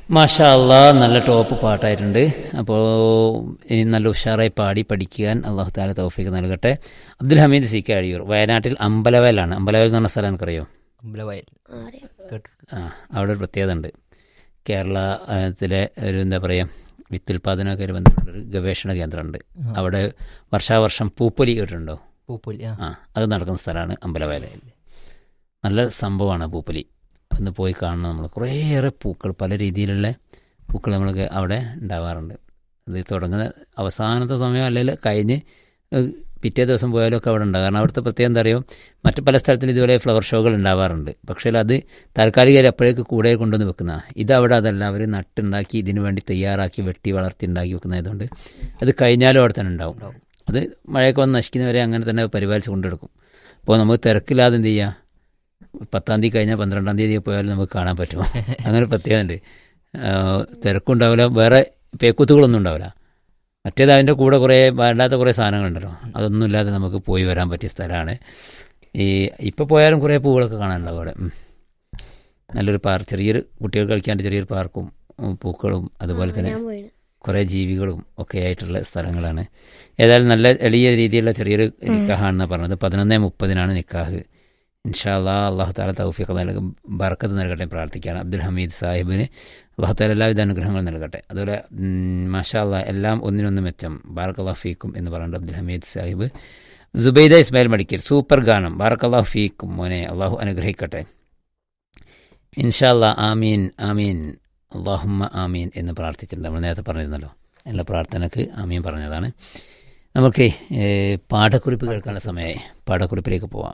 മാഷാ അള്ളാ നല്ല ടോപ്പ് പാട്ടായിട്ടുണ്ട് അപ്പോൾ ഇനി നല്ല ഉഷാറായി പാടി പഠിക്കാൻ അള്ളാഹു താല തൗഫീക്ക് നൽകട്ടെ അബ്ദുൽ ഹമീദ് സി കെ അഴിയൂർ വയനാട്ടിൽ അമ്പലവയലാണ് അമ്പലവയൽ എന്ന് പറഞ്ഞ സ്ഥലം എനിക്കറിയോ അമ്പലവയൽ അറിയാം കേട്ടിട്ടുണ്ട് ആ അവിടെ ഒരു പ്രത്യേകത ഉണ്ട് കേരളത്തിലെ ഒരു എന്താ പറയുക വിത്തുൽപാദനമൊക്കെ ഒരു ബന്ധപ്പെട്ടൊരു ഗവേഷണ കേന്ദ്രമുണ്ട് അവിടെ വർഷാവർഷം പൂപ്പൊലി കേട്ടിട്ടുണ്ടോ പൂപ്പൊലി ആ ആ അത് നടക്കുന്ന സ്ഥലമാണ് അമ്പലവയൽ നല്ല സംഭവമാണ് പൂപ്പൊലി ഒന്ന് പോയി കാണണം നമ്മൾ കുറേയേറെ പൂക്കൾ പല രീതിയിലുള്ള പൂക്കൾ നമ്മൾക്ക് അവിടെ ഉണ്ടാവാറുണ്ട് ഇത് തുടങ്ങുന്ന അവസാനത്തെ സമയം അല്ലെങ്കിൽ കഴിഞ്ഞ് ഏഹ് പിറ്റേ ദിവസം പോയാലൊക്കെ അവിടെ ഉണ്ടാകും കാരണം അവിടുത്തെ പ്രത്യേകം എന്താ അറിയോ മറ്റു പല സ്ഥലത്തും ഇതുപോലെ ഫ്ലവർ ഷോകൾ ഉണ്ടാവാറുണ്ട് പക്ഷേ അത് താൽക്കാലികമായി അപ്പോഴേക്ക് കൂടെ കൊണ്ടുവന്ന് വെക്കുന്ന ഇത് അവിടെ അതല്ല അവർ നട്ടുണ്ടാക്കി ഇതിനു വേണ്ടി തയ്യാറാക്കി വെട്ടി വളർത്തി ഉണ്ടാക്കി വെക്കുന്നതായതുകൊണ്ട് അത് കഴിഞ്ഞാലും അവിടെ തന്നെ ഉണ്ടാവും അത് മഴയൊക്കെ വന്ന് നശിക്കുന്നവരെ അങ്ങനെ തന്നെ പരിപാലിച്ച് കൊണ്ടെടുക്കും അപ്പോൾ നമുക്ക് തിരക്കില്ലാതെ എന്ത് ചെയ്യുക പത്താം തീയതി കഴിഞ്ഞാൽ പന്ത്രണ്ടാം തീയതി പോയാലും നമുക്ക് കാണാൻ പറ്റും അങ്ങനെ പ്രത്യേകത ഉണ്ട് തിരക്കുണ്ടാവില്ല വേറെ പേക്കുത്തുകളൊന്നും ഉണ്ടാവില്ല മറ്റേത് അതിൻ്റെ കൂടെ കുറേ വേണ്ടാത്ത കുറേ സാധനങ്ങളുണ്ടല്ലോ അതൊന്നും ഇല്ലാതെ നമുക്ക് പോയി വരാൻ പറ്റിയ സ്ഥലമാണ് ഈ ഇപ്പോൾ പോയാലും കുറേ പൂവുകളൊക്കെ കാണാനുണ്ടാവും അവിടെ ഉം. നല്ലൊരു പാർക്ക് ചെറിയൊരു കുട്ടികൾ കളിക്കാണ്ട് ചെറിയൊരു പാർക്കും ഉം, പൂക്കളും അതുപോലെ തന്നെ ഞാൻ പോയിന് കുറേ ജീവികളും ഒക്കെ ആയിട്ടുള്ള സ്ഥലങ്ങളാണ് ഏതായാലും നല്ല എളിയ രീതിയിലുള്ള ചെറിയൊരു നിക്കാഹാണെന്ന് പറഞ്ഞത് പതിനൊന്ന് മുപ്പതിനാണ് നിക്കാഹ് ഇൻഷാ അല്ലാ അള്ളാഹു താല തൗഫീഖ് നൽകും ബർക്കത്ത് നൽകട്ടെ എന്ന് പ്രാർത്ഥിക്കുകയാണ് അബ്ദുൽ ഹമീദ് സാഹിബിന് അള്ളാഹു താല എല്ലാവിധ അനുഗ്രഹങ്ങളും നൽകട്ടെ അതുപോലെ ഉം, മാഷാ അല്ലാ എല്ലാം ഒന്നിനൊന്ന് മെച്ചം ബാറക് അള്ളാഹു ഫീക്കും എന്ന് പറഞ്ഞിട്ട് അബ്ദുൽ ഹമീദ് സാഹിബ് സുബൈദ ഇസ്മായിൽ മടിക്കൽ സൂപ്പർ ഗാനം ബാറക് അള്ളാഹു ഫീക്കും മോനെ അള്ളാഹു അനുഗ്രഹിക്കട്ടെ ഇൻഷാ അല്ലാ ആമീൻ ആമീൻ അള്ളാഹുമ്മ ആമീൻ എന്ന് പ്രാർത്ഥിച്ചിട്ടുണ്ട് നമ്മൾ നേരത്തെ പറഞ്ഞിരുന്നല്ലോ എല്ലാ പ്രാർത്ഥനക്ക് ആമീൻ പറഞ്ഞതാണ് നമുക്ക് ഏഹ്, പാഠക്കുറിപ്പ് കേൾക്കാനുള്ള സമയമായി പാഠക്കുറിപ്പിലേക്ക് പോവാം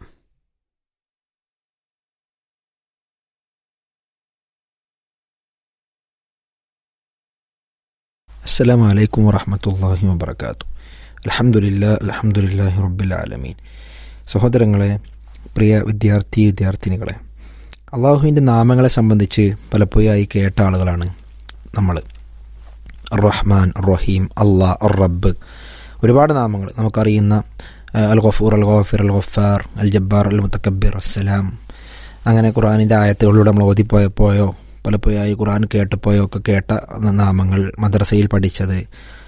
السلام عليكم ورحمة الله وبركاته الحمد لله الحمد لله رب العالمين സഹോദരങ്ങളെ പ്രിയ വിദ്യാർത്ഥി വിദ്യാർത്ഥിനികളെ അള്ളാഹുവിൻ്റെ നാമങ്ങളെ സംബന്ധിച്ച് പലപ്പോഴായി കേട്ട ആളുകളാണ് നമ്മൾ റഹ്മാൻ റഹീം അള്ളാ റബ്ബ് ഒരുപാട് നാമങ്ങൾ നമുക്കറിയുന്ന അഹ്, അൽ ഗഫൂർ അൽ ഗോഫിർ അൽ ഗഫാർ അൽ ജബ്ബാർ അൽ മുത്തക്കബിർ അസ്സലാം അങ്ങനെ ഖുറാനിൻ്റെ ആയത്തുകളിലൂടെ നമ്മൾ ഓതിപ്പോയപ്പോയോ പലപ്പോഴായി ഖുറാൻ കേട്ടപ്പോയോ ഒക്കെ കേട്ട നാമങ്ങൾ മദ്രസയിൽ പഠിച്ചത്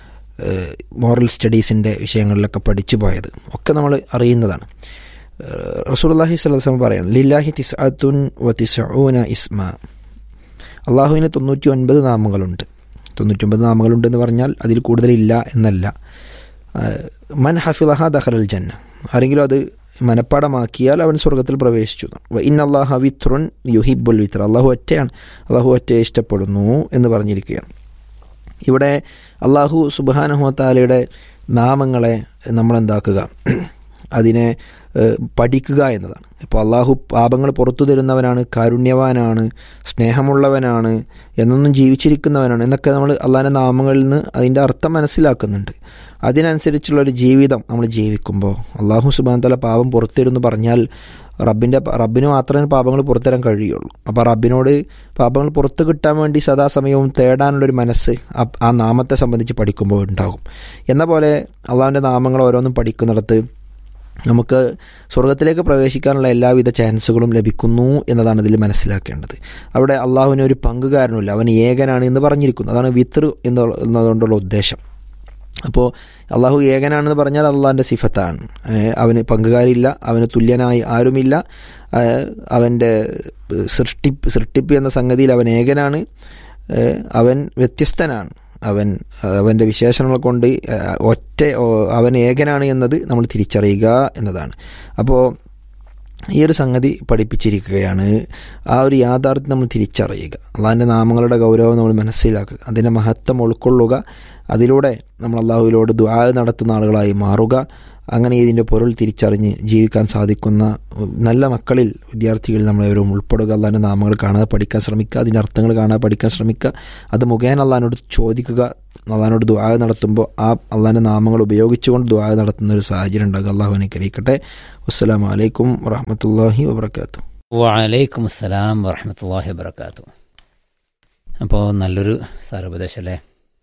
മോറൽ സ്റ്റഡീസിൻ്റെ വിഷയങ്ങളിലൊക്കെ പഠിച്ചു പോയത് ഒക്കെ നമ്മൾ അറിയുന്നതാണ് റസൂലുള്ളാഹി സ്വല്ലല്ലാഹു അലൈഹി വസല്ലം പറയണം ലില്ലാഹി തിസ്അത്തുൻ വ തിസ്ഊന ഇസ്മ അള്ളാഹുവിന് തൊണ്ണൂറ്റി ഒൻപത് നാമങ്ങളുണ്ട് തൊണ്ണൂറ്റൊമ്പത് നാമങ്ങളുണ്ട് എന്ന് പറഞ്ഞാൽ അതിൽ കൂടുതലില്ല എന്നല്ല ആഹ് മൻ ഹഫിളഹ ദഖലൽ ജന്ന ആരെങ്കിലും അത് മനപ്പാടമാക്കിയാൽ അവൻ സ്വർഗത്തിൽ പ്രവേശിച്ചു വ ഇൻ അള്ളാഹ വിത്രുൻ യുഹിബുൽ വിത്ര അള്ളാഹു ഒറ്റയാണ് അള്ളാഹു ഒറ്റയെ ഇഷ്ടപ്പെടുന്നു എന്ന് പറഞ്ഞിരിക്കുകയാണ് ഇവിടെ അള്ളാഹു സുബാനഹുത്താലയുടെ നാമങ്ങളെ നമ്മളെന്താക്കുക അതിനെ ഏഹ്, പഠിക്കുക എന്നതാണ് ഇപ്പോൾ അള്ളാഹു പാപങ്ങൾ പുറത്തു തരുന്നവനാണ് കാരുണ്യവാനാണ് സ്നേഹമുള്ളവനാണ് എന്നൊന്നും ജീവിച്ചിരിക്കുന്നവനാണ് എന്നൊക്കെ നമ്മൾ അള്ളാഹിൻ്റെ നാമങ്ങളിൽ നിന്ന് അതിൻ്റെ അർത്ഥം മനസ്സിലാക്കുന്നുണ്ട് അതിനനുസരിച്ചുള്ള ഒരു ജീവിതം നമ്മൾ ജീവിക്കുമ്പോൾ അള്ളാഹു സുബാൻ തല പാപം പുറത്തരുമെന്ന് പറഞ്ഞാൽ റബ്ബിൻ്റെ റബ്ബിന് മാത്രമേ പാപങ്ങൾ പുറത്തരാൻ കഴിയുള്ളൂ അപ്പോൾ റബ്ബിനോട് പാപങ്ങൾ പുറത്ത് കിട്ടാൻ വേണ്ടി സദാസമയവും തേടാനുള്ളൊരു മനസ്സ് ആ- ആ നാമത്തെ സംബന്ധിച്ച് പഠിക്കുമ്പോൾ ഉണ്ടാകും എന്ന പോലെ അള്ളാഹുവിൻ്റെ നാമങ്ങൾ ഓരോന്നും പഠിക്കുന്നിടത്ത് നമുക്ക് സ്വർഗത്തിലേക്ക് പ്രവേശിക്കാനുള്ള എല്ലാവിധ ചാൻസുകളും ലഭിക്കുന്നു എന്നതാണ് ഇതിൽ മനസ്സിലാക്കേണ്ടത് അവിടെ അള്ളാഹുവിന് ഒരു പങ്കുകാരനുമില്ല അവൻ ഏകനാണ് എന്ന് പറഞ്ഞിരിക്കുന്നു അതാണ് വിത്തർ എന്നതുകൊണ്ടുള്ള ഉദ്ദേശം അപ്പോൾ അള്ളാഹു ഏകനാണെന്ന് പറഞ്ഞാൽ അള്ളാഹിൻ്റെ സിഫത്താണ് ഏഹ് അവന് പങ്കുകാരില്ല അവന് തുല്യനായി ആരുമില്ല ഏഹ് അവൻ്റെ സൃഷ്ടിപ്പ് സൃഷ്ടിപ്പ് എന്ന സംഗതിയിൽ അവൻ ഏകനാണ് ഏഹ് അവൻ വ്യത്യസ്തനാണ് അവൻ അവൻ്റെ വിശേഷണങ്ങൾ കൊണ്ട് ഏഹ് ഒറ്റ ഓ- അവൻ ഏകനാണ് എന്നത് നമ്മൾ തിരിച്ചറിയുക എന്നതാണ് അപ്പോൾ ഈ ഒരു സംഗതി പഠിപ്പിച്ചിരിക്കുകയാണ് ആ ഒരു യാഥാർത്ഥ്യം നമ്മൾ തിരിച്ചറിയുക അള്ളാഹിൻ്റെ നാമങ്ങളുടെ ഗൗരവം നമ്മൾ മനസ്സിലാക്കുക അതിൻ്റെ മഹത്വം ഉൾക്കൊള്ളുക അതിലൂടെ നമ്മൾ അള്ളാഹുവിലോട് ദ്വാ നടത്തുന്ന ആളുകളായി മാറുക അങ്ങനെ ഇതിൻ്റെ പൊരുൾ തിരിച്ചറിഞ്ഞ് ജീവിക്കാൻ സാധിക്കുന്ന നല്ല മക്കളിൽ വിദ്യാർത്ഥികളിൽ നമ്മളെവരും ഉൾപ്പെടുക അള്ളാഹിൻ്റെ നാമങ്ങൾ കാണാതെ പഠിക്കാൻ ശ്രമിക്കുക അതിൻ്റെ അർത്ഥങ്ങൾ കാണാതെ പഠിക്കാൻ ശ്രമിക്കുക അത് മുഖേന അള്ളഹാനോട് ചോദിക്കുക അള്ളഹാനോട് ദ്വാ നടത്തുമ്പോൾ ആ അള്ളാഹിൻ്റെ നാമങ്ങൾ ഉപയോഗിച്ചുകൊണ്ട് ദ്വാ നടത്തുന്ന ഒരു സാഹചര്യം ഉണ്ടാകുക അള്ളാഹു അനുഗ്രഹിക്കട്ടെ അസ്സലാമു അലൈക്കും വറഹമത്തല്ലാഹി വബർക്കാത്തു വലൈക്കും അസ്സലാം വറഹമത്തല്ലാഹി വബർക്കാത്തു അപ്പോൾ നല്ലൊരു സാരോപദേശം അല്ലേ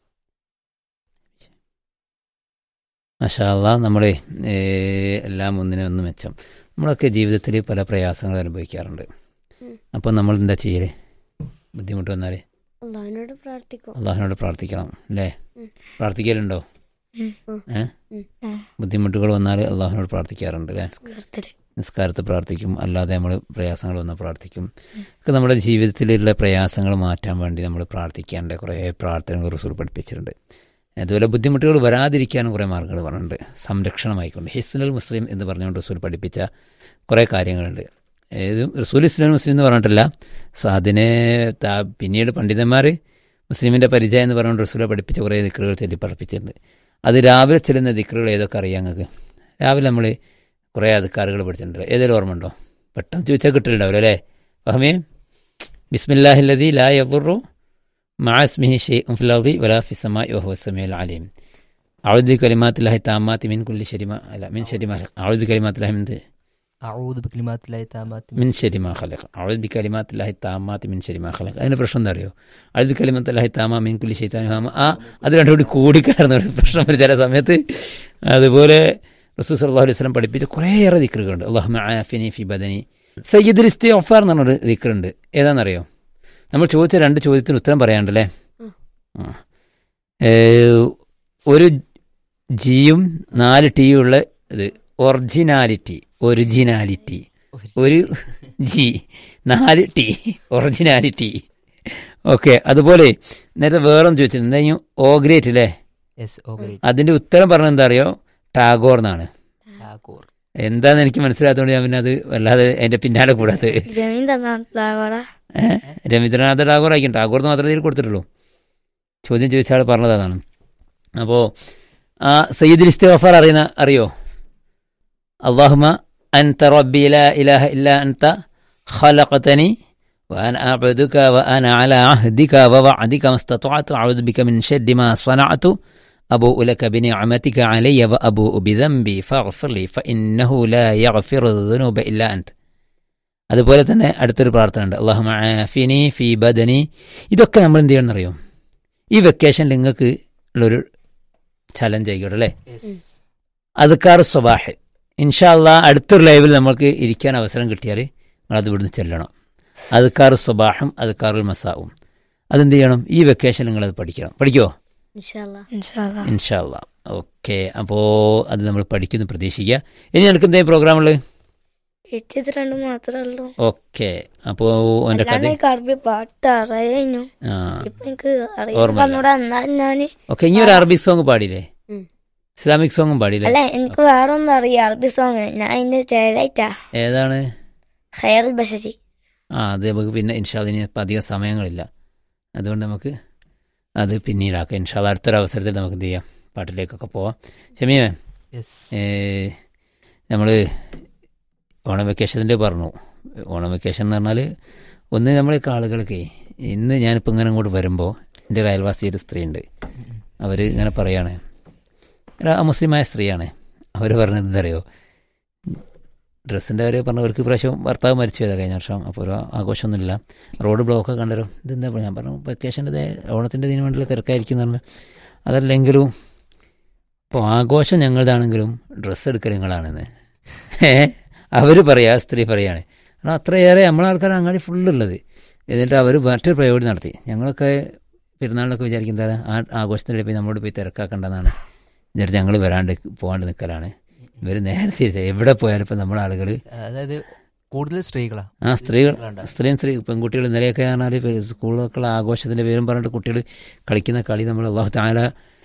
മഷാല്ല നമ്മളെ എല്ലാം ഒന്നിനും ഒന്ന് മെച്ചം നമ്മളൊക്കെ ജീവിതത്തിൽ പല പ്രയാസങ്ങൾ അനുഭവിക്കാറുണ്ട് ഉം. അപ്പോൾ നമ്മൾ എന്താ ചെയ്യല് ബുദ്ധിമുട്ട് വന്നാൽ അള്ളാഹിനോട് പ്രാർത്ഥിക്കും അള്ളാഹിനോട് പ്രാർത്ഥിക്കണം അല്ലേ ഉം. പ്രാർത്ഥിക്കലുണ്ടോ ഉം. ഏ ഉം. ബുദ്ധിമുട്ടുകൾ വന്നാൽ അള്ളാഹിനോട് പ്രാർത്ഥിക്കാറുണ്ട് അല്ലേ നിസ്കാരത്തില് നിസ്കാരത്ത് പ്രാർത്ഥിക്കും അല്ലാതെ നമ്മൾ പ്രയാസങ്ങൾ വന്നാൽ പ്രാർത്ഥിക്കും ഒക്കെ നമ്മുടെ ജീവിതത്തിലുള്ള പ്രയാസങ്ങൾ മാറ്റാൻ വേണ്ടി നമ്മൾ പ്രാർത്ഥിക്കേണ്ട കുറേ പ്രാർത്ഥനകൾ റസൂൽ പഠിപ്പിച്ചിട്ടുണ്ട് അതുപോലെ ബുദ്ധിമുട്ടുകൾ വരാതിരിക്കാനും കുറേ മാർഗ്ഗങ്ങൾ പറഞ്ഞിട്ടുണ്ട് സംരക്ഷണമായിക്കൊണ്ട് ഹിസ്നുൽ മുസ്ലിം എന്ന് പറഞ്ഞുകൊണ്ട് റസൂൽ പഠിപ്പിച്ച കുറേ കാര്യങ്ങളുണ്ട് ഏത് റസൂൽ ഇസ്ലാം മുസ്ലിം എന്ന് പറഞ്ഞിട്ടില്ല സോ അതിനെ താ- പിന്നീട് പണ്ഡിതന്മാർ മുസ്ലിമിൻ്റെ പരിചയം എന്ന് പറഞ്ഞുകൊണ്ട് റസൂലെ പഠിപ്പിച്ച കുറേ ദിക്കറുകൾ ചൊല്ലി പഠിപ്പിച്ചിട്ടുണ്ട് അത് രാവിലെ ചെല്ലുന്ന ദിക്കറുകൾ ഏതൊക്കെ അറിയാം നിങ്ങൾക്ക് രാവിലെ നമ്മൾ കുറേ അധികാറുകൾ പഠിച്ചിട്ടുണ്ട് ഏതെങ്കിലും ഓർമ്മ ഉണ്ടോ പെട്ടെന്ന് ചോദിച്ചാൽ കിട്ടലുണ്ടാവില്ല അല്ലേ ഫഹമേ ബിസ്മില്ലാഹില്ലതി ലാ യദുറു മാസ്മിഹി ഷെയ്ഉൻ ഫിൽ അർദി വലാ ഫിസ് സമാഇ വഹുവ സമീഉൽ അലീം أعوذ بكلمات الله التامات من كل شر ما لا من شر ما خلق أعوذ بكلمات الله من أعوذ بكلمات الله التامات من شر ما خلق أعوذ بكلمات الله التامات من شر ما خلق അതിന് പ്രശ്നം എന്താ അറിയോ أعوذ بكلمات الله التامة من كل شيطان هامة ആ അത് രണ്ടും കൂടി കൂടിക്കാരുന്ന ഒരു പ്രശ്നം വരും ചില സമയത്ത് അതുപോലെ റസൂൽ സല്ലല്ലാഹു അലൈഹി വസല്ലം പഠിപ്പിച്ച കുറേയേറെ ദിക്റുകളുണ്ട് അള്ളാഹുമ ആഫിനി ഫി ബദനി സയ്യിദുൽ ഇസ്തിഗ്ഫാർ എന്ന് പറഞ്ഞൊരു ദിക്റുണ്ട് ഏതാണെന്നറിയോ നമ്മൾ ചോദിച്ച രണ്ട് ചോദ്യത്തിന് ഉത്തരം പറയാണ്ടല്ലേ ഉം. ആ. ഏ, ഒരു ജിയും നാല് ടീയും ഉള്ള ഇത് ഒറിജിനാലിറ്റി ഒറിജിനാലിറ്റി ഒരു ജി നാല് ടി ഒറിജിനാലിറ്റി ഓക്കെ അതുപോലെ നേരത്തെ വേറൊന്ന് ചോദിച്ചിട്ടുണ്ട് എന്താ ഓഗ്രേറ്റ് അല്ലേ യെസ് ഓ ഗ്രേറ്റ് അതിന്റെ ഉത്തരം പറഞ്ഞത് എന്താ അറിയോ ടാഗോർ എന്നാണ് ടാഗോർ എന്താന്ന് എനിക്ക് മനസ്സിലാത്തതുകൊണ്ട് ഞാൻ പിന്നെ അത് വല്ലാതെ അതിന്റെ പിന്നാലെ കൂടാത്ത ജമീൻ തന്നാ രവീന്ദ്രനാഥ ടാഗോർ ആയിരിക്കും ടാഗോർ എന്ന് മാത്രമേ ഇതിൽ കൊടുത്തിട്ടുള്ളൂ ചോദ്യം ചോദിച്ച ആൾ പറഞ്ഞത് അതാണ് അപ്പോൾ ആ സയ്യിദുൽ ഇസ്തിഗ്ഫാർ അറിയുന്ന അറിയോ അള്ളാഹുമ أنت ربي لا إله إلا أنت خلقتني وأنا أعبدك وأنا على عهدك ووعدك ما استطعت أعوذ بك من شر ما صنعت أبوء لك بنعمتك علي وأبوء بذنبي فاغفر لي فإنه لا يغفر الذنوب إلا أنت അതുപോലെ തന്നെ അടുത്തൊരു പ്രാർത്ഥന ഉണ്ട് അള്ളാഹു ആഫിനി ഫി ബദനി ഇതൊക്കെ നമ്മൾ എന്ത് ചെയ്യണം അറിയോ ഈ വെക്കേഷൻ നിങ്ങൾക്ക് ഉള്ളൊരു ചലഞ്ച് ആയിക്കോട്ടെ അല്ലേ അതുക്കാർ സ്വബാഹ് ഇൻഷാല്ല അടുത്തൊരു ലൈവിൽ നമുക്ക് ഇരിക്കാൻ അവസരം കിട്ടിയാൽ നിങ്ങളത് ഇവിടുന്ന് ചെല്ലണം അതുക്കാർ സ്വബാഹും അതുക്കാറുൽ മസാവും അതെന്ത് ചെയ്യണം ഈ വെക്കേഷൻ നിങ്ങളത് പഠിക്കണം പഠിക്കുമോ ഇൻഷാല്ലാ ഇൻഷാല്ല ഓക്കെ അപ്പോൾ അത് നമ്മൾ പഠിക്കുന്നു പ്രതീക്ഷിക്കുക ഇനി എനിക്ക് എന്തെങ്കിലും പ്രോഗ്രാമുള്ളത് എച്ചത് രണ്ട് മാത്രമേ ഉള്ളൂ ഓക്കെ അപ്പോൾ എൻ്റെ കഥ അല്ലാണ്ട് എനിക്ക് അറബി പാട്ട് അറിയാഞ്ഞു ആ ഇപ്പൊ എനിക്ക് അറിയാൻ ഓർമ്മയില്ല. പറഞ്ഞൂടാ എന്നാലും ഞാന് ഓക്കെ ഇനി ഒരു അറബിക് സോങ് പാടിയില്ലേ ഉം. ഇസ്ലാമിക് സോങ്ങും പാടിയില്ലേ അല്ല എനിക്ക് വേറെ ഒന്നും അറിയാം അറബി സോങ് ഞാൻ അതിന്റെ ചേരായിട്ടാ ഏതാണ് ഖൈറുൽ ബഷരി ആ അത് നമുക്ക് പിന്നെ ഇൻഷാല് ഇനി ഇപ്പം അധികം സമയങ്ങളില്ല അതുകൊണ്ട് നമുക്ക് അത് പിന്നീടാക്കാം ഇൻഷാല് അടുത്തൊരു അവസരത്തിൽ നമുക്ക് എന്ത് ചെയ്യാം പാട്ടിലേക്കൊക്കെ പോവാം ഷമീമേ യെസ് നമ്മൾ ഓണം വെക്കേഷൻ്റെ പറഞ്ഞു ഓണം വെക്കേഷൻ എന്ന് പറഞ്ഞാൽ ഒന്ന് നമ്മളൊക്കെ ആളുകൾക്ക് ഇന്ന് ഞാനിപ്പോൾ ഇങ്ങനെ അങ്ങോട്ട് വരുമ്പോൾ എൻ്റെ ഒരു അയൽവാസി ഒരു സ്ത്രീയുണ്ട് അവർ ഇങ്ങനെ പറയാണ് ഒരു മുസ്ലിമായ സ്ത്രീയാണ് അവർ പറഞ്ഞത് എന്താ അറിയോ ഡ്രസ്സിൻ്റെ അവർ പറഞ്ഞവർക്ക് പ്രാവശ്യം ഭർത്താവ് മരിച്ചു പോയതാണ് കഴിഞ്ഞ വർഷം അപ്പോൾ ഒരു ആഘോഷമൊന്നുമില്ല റോഡ് ബ്ലോക്കൊക്കെ കണ്ടല്ലോ ഇതെന്താ പറയുക ഞാൻ പറഞ്ഞു വെക്കേഷൻ്റെ ഓണത്തിൻ്റെ ഇതിന് വേണ്ടിയുള്ള തിരക്കായിരിക്കും എന്ന് പറഞ്ഞു അതല്ലെങ്കിലും ഇപ്പോൾ ആഘോഷം ഞങ്ങളുടെയാണെങ്കിലും ഡ്രസ്സ് എടുക്കൽ നിങ്ങളാണെന്ന് ഏ അവർ പറയാ ആ സ്ത്രീ പറയാണ് കാരണം അത്രയേറെ നമ്മളെ ആൾക്കാർ അങ്ങാടി ഫുള്ളുള്ളത് എന്നിട്ട് അവർ മറ്റൊരു പ്രയോഗം നടത്തി ഞങ്ങളൊക്കെ പെരുന്നാളിനൊക്കെ വിചാരിക്കുന്നത് ആ ആഘോഷത്തിനിടെ പോയി നമ്മളോട് പോയി തിരക്കാക്കണ്ടെന്നാണ് എന്നിട്ട് ഞങ്ങൾ വരാണ്ട് പോകാണ്ട് നിൽക്കലാണ് ഇവർ നേരെ തിരിച്ച് എവിടെ പോയാലും ഇപ്പം നമ്മുടെ ആളുകൾ അതായത് കൂടുതൽ സ്ത്രീകളാ ആ സ്ത്രീകൾ സ്ത്രീകളുണ്ടാവും. സ്ത്രീയും സ്ത്രീ പെൺകുട്ടികൾ ഇന്നലെയൊക്കെ പറഞ്ഞാൽ സ്കൂളിലൊക്കെയുള്ള ആഘോഷത്തിൻ്റെ പേരും പറഞ്ഞിട്ട് കുട്ടികൾ കളിക്കുന്ന കളി നമ്മൾ അള്ളാഹു താല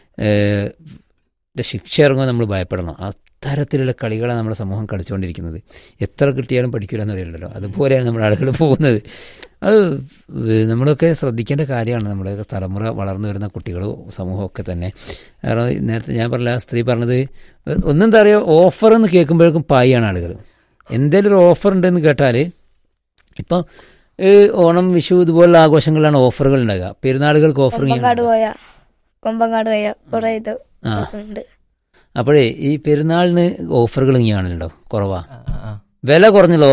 ശിക്ഷ ഇറങ്ങുമ്പോൾ നമ്മൾ ഭയപ്പെടണം അത്തരത്തിലുള്ള കളികളാണ് നമ്മുടെ സമൂഹം കളിച്ചുകൊണ്ടിരിക്കുന്നത് എത്ര കിട്ടിയാലും പഠിക്കില്ല എന്നറിയില്ലല്ലോ അതുപോലെയാണ് നമ്മുടെ ആളുകൾ പോകുന്നത് അത് നമ്മളൊക്കെ ശ്രദ്ധിക്കേണ്ട കാര്യമാണ് നമ്മുടെ തലമുറ വളർന്നു വരുന്ന കുട്ടികളും സമൂഹമൊക്കെ തന്നെ കാരണം നേരത്തെ ഞാൻ പറഞ്ഞ ആ സ്ത്രീ പറഞ്ഞത് ഒന്നെന്താ പറയുക ഓഫർ എന്ന് കേൾക്കുമ്പോഴേക്കും പായാണ് ആളുകൾ എന്തെങ്കിലും ഒരു ഓഫർ ഉണ്ടെന്ന് കേട്ടാൽ ഇപ്പം ഓണം വിഷു ഇതുപോലുള്ള ആഘോഷങ്ങളിലാണ് ഓഫറുകൾ ഉണ്ടാകുക പെരുന്നാളുകൾക്ക് ഓഫർ കൊമ്പങ്കാട് പോയ കൊമ്പങ്കാട് പോയ കുറെ ഇത് ആ ഉണ്ട് അപ്പോഴേ ഈ പെരുന്നാളിന് ഓഫറുകൾ ഇങ്ങനെയാണല്ലോ കുറവാ ആ, ആ, ആ. വില കുറഞ്ഞുള്ള